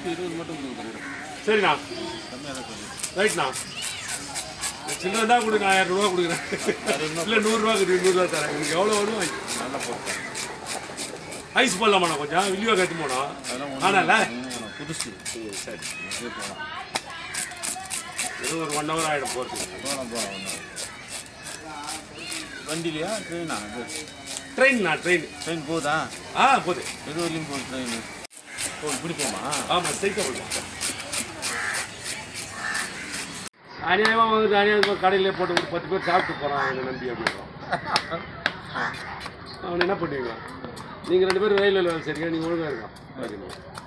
நூற்றி இருபது மட்டும் கொடுக்குறேன் சரிண்ணா கம்மியாக தான் சொல்லி ரைட்ண்ணா சில்லறை தான் கொடுங்க நான் இரநூறுவா கொடுக்குறேன் இல்லை நூறுரூவா கொடுங்க நூறுரூவா தரேன் உங்களுக்கு எவ்வளோ வரும் நல்லா போட்டேன் ஐஸ் போடலாமாண்ணா கொஞ்சம் வில்லியோ கட்டி போனோம் அதெல்லாம் ஆனால ஒன்றும் புதுசு சரி அப்படியே போகலாம் இது ஒரு ஒன் ஹவர் ஆகிடும் போகிறதுக்கு போகலாம் போகலாம் ஒன்றும் வண்டிலையா ட்ரெயினா இது ட்ரெயின்ண்ணா ட்ரெயின் ட்ரெயின் போகுதா ஆ போகுது எது வரையும் போகுது ட்ரெயின் ஓ இப்படி போமா ஆமாம் ஸ்ட்ரைட்டாக போடுவோம் அநியாயமாக வந்து அநியாயமாக கடையிலே போட்டு ஒரு பத்து பேர் சாப்பிட்டு போகிறான் அவனை நம்பி அப்படின்றான் அவன் என்ன பண்ணுவீங்க நீங்கள் ரெண்டு பேரும் ரயில்வேல வேலை சரிங்க நீங்கள் ஒழுங்காக இருக்கான் சரிண்ணா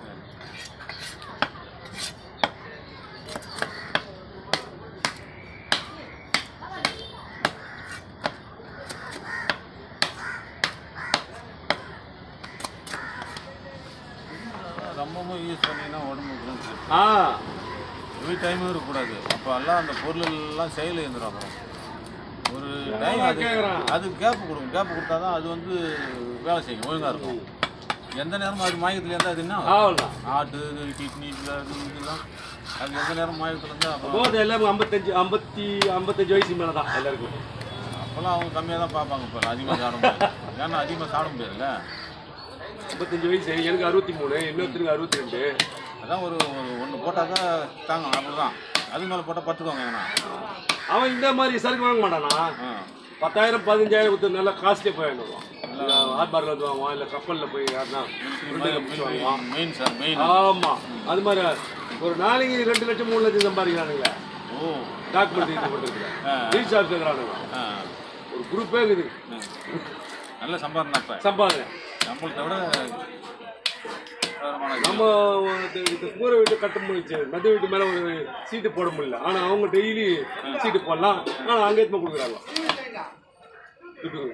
ரொம்பவும் யூஸ் பண்ணினா உடம்புக்கு ஆ எவ்ரி டைமும் இருக்கக்கூடாது அப்போ எல்லாம் அந்த பொருள் எல்லாம் செயல் இருந்துடும் அப்புறம் ஒரு டைம் அது கேட்குறான் அது கேப் கொடுக்கும் கேப் கொடுத்தா தான் அது வந்து வேலை செய்யும் ஒழுங்காக இருக்கும் எந்த நேரமும் அது மாயத்தில் இருந்தால் அது என்ன ஆகும்? ஆகலாம் ஆட்டு கிட்னி அது இதெல்லாம் அது எந்த நேரம் மாயத்தில் இருந்தால் அப்புறம் போது எல்லாமே ஐம்பத்தஞ்சு ஐம்பத்தி ஐம்பத்தஞ்சு வயசு மேலே தான் எல்லாருக்கும் அப்போல்லாம் அவங்க கம்மியாக தான் பார்ப்பாங்க இப்போ அதிகமாக சாப்பிட முடியாது ஏன்னா அதிகமாக சாப்பிட முடியாதுல்ல ஐம்பத்தஞ்சு வயசு எனக்கு அறுபத்தி மூணு இன்னொருத்தருக்கு அறுபத்தி ரெண்டு அதான் ஒரு ஒரு ஒன்று போட்டால் தான் தாங்க அவ்வளோதான் அது மேலே போட்டால் பத்துக்குவாங்க ஏன்னா அவன் இந்த மாதிரி சரக்கு வாங்க மாட்டானா ஆ பத்தாயிரம் பதினஞ்சாயிரம் கொடுத்து நல்லா காஸ்ட்லியாக போய் வாங்குவான் இல்லை ஆர்பாரில் வந்து வாங்குவான் இல்லை கப்பலில் போய் யாருன்னா உருண்டையில பிடிச்சி வாங்குவான் மெயின் சார் மெயின் ஆமாம் அது மாதிரி ஒரு நாளைக்கு ரெண்டு லட்சம் மூணு லட்சம் சம்பாதிக்கிறானுங்களே ஓ டாக்குமெண்ட் இது பண்ணுறதுல ஆ. ரீசார்ஜ் கேட்குறானுங்க ஆ ஒரு குரூப்பே இருக்குது ம். நல்ல சம்பாதனை அப்போ சம்பாதனை நம்மளத்தை விட வருமானம் நம்ம இந்த இந்த கூரை வீட்டு கட்ட முடிச்சு மத்திய வீட்டு மேலே ஒரு சீட்டு போட முடியல ஆனால் அவங்க டெய்லி சீட்டு போடலாம் ஆனால் அங்கே எடுத்து கொடுக்குறாங்க துட்டுங்க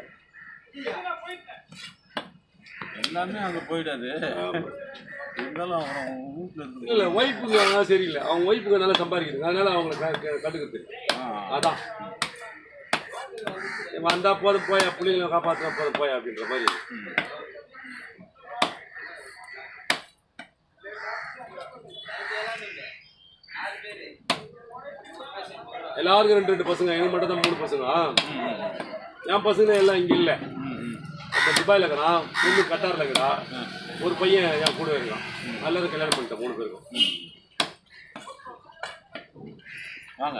எல்லாமே அங்கே போயிடாது இருந்தாலும் அப்புறம் வீட்டில் இருந்து இல்லை ஒய்ஃபுங்க அதெல்லாம் சரியில்லை அவங்க ஒய்ஃபுங்க நல்லா சம்பாதிக்குதுங்க அதனால அவங்கள க- க- கட்டுக்கிறது ஆ அதான் வந்தா போதும் போயா பிள்ளைங்களை காப்பாற்றினா போதும் போயா அப்படின்ற மாதிரி ம். எல்லாருக்கும் ரெண்டு ரெண்டு பசங்க எனக்கு மட்டும் தான் மூணு பசங்க ம், ம். என் பசங்க எல்லாம் இங்கே இல்லை ம், ம். இப்போ துபாயில் இருக்கிறான் பொண்ணு கட்டாரில் இருக்கிறா ஒரு பையன் என் கூட இருக்கான் எல்லாரும் கல்யாணம் பண்ணிட்டேன் மூணு பேருக்கும் வாங்க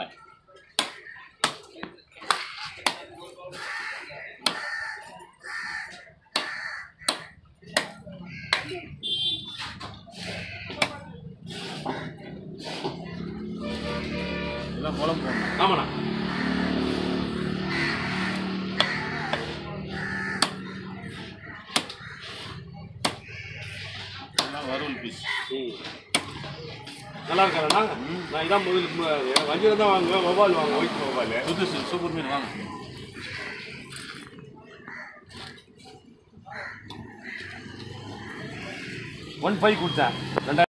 எல்லாம் குழம்பு போடணும் ஆமாண்ணா எல்லாம் வறுவல் பீஸ் ம் நல்லா இருக்காண்ணா நான் இதான் முதல் வஞ்சிரம் தான் வாங்குவேன் வவ்வால் வாங்குவேன் ஒயிட் வவ்வால் புதுசு சூப்பர் மீன் வாங்க ஒன் ஃபைவ் கொடுத்தேன் ரெண்டாயிரம்